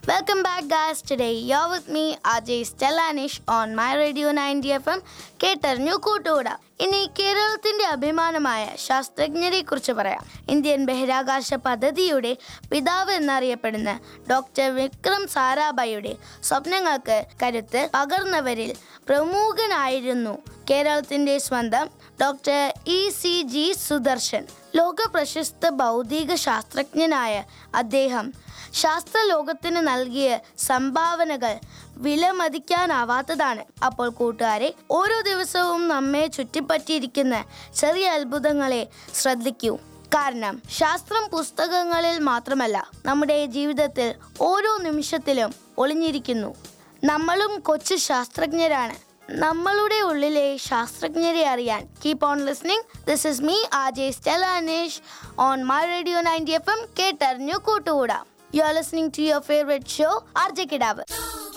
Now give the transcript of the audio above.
Welcome back, guys. Today you're with me, RJ Stellanish, on My Radio 90 FM, കേട്ടറിഞ്ഞു കൂട്ടുകൂട ഇനി കേരളത്തിന്റെ അഭിമാനമായ ശാസ്ത്രജ്ഞരെ കുറിച്ച് പറയാം ഇന്ത്യൻ ബഹിരാകാശ പദ്ധതിയുടെ പിതാവ് എന്നറിയപ്പെടുന്ന ഡോക്ടർ വിക്രം സാരാഭായിയുടെ സ്വപ്നങ്ങൾക്ക് കരുത്ത് പകർന്നവരിൽ പ്രമുഖനായിരുന്നു കേരളത്തിന്റെ സ്വന്തം doctor E C G Sudarshan ലോക പ്രശസ്ത ഭൗതിക ശാസ്ത്രജ്ഞനായ അദ്ദേഹം ശാസ്ത്രലോകത്തിന് നൽകിയ സംഭാവനകൾ വിലമതിക്കാനാവാത്തതാണ് അപ്പോൾ കൂട്ടുകാരെ ഓരോ ദിവസവും നമ്മെ ചുറ്റിപ്പറ്റിയിരിക്കുന്ന ചെറിയ അത്ഭുതങ്ങളെ ശ്രദ്ധിക്കൂ കാരണം ശാസ്ത്രം പുസ്തകങ്ങളിൽ മാത്രമല്ല നമ്മുടെ ജീവിതത്തിൽ ഓരോ നിമിഷത്തിലും ഒളിഞ്ഞിരിക്കുന്നു നമ്മളും കൊച്ചു ശാസ്ത്രജ്ഞരാണ് നമ്മളുടെ ഉള്ളിലെ ശാസ്ത്രജ്ഞരെ അറിയാൻ keep on listening this is me R J Stelanesh on my radio ninety F M കേട്ടറിഞ്ഞു കൂട്ടുകൂടാം you are listening to your favourite show R J കിടാവ്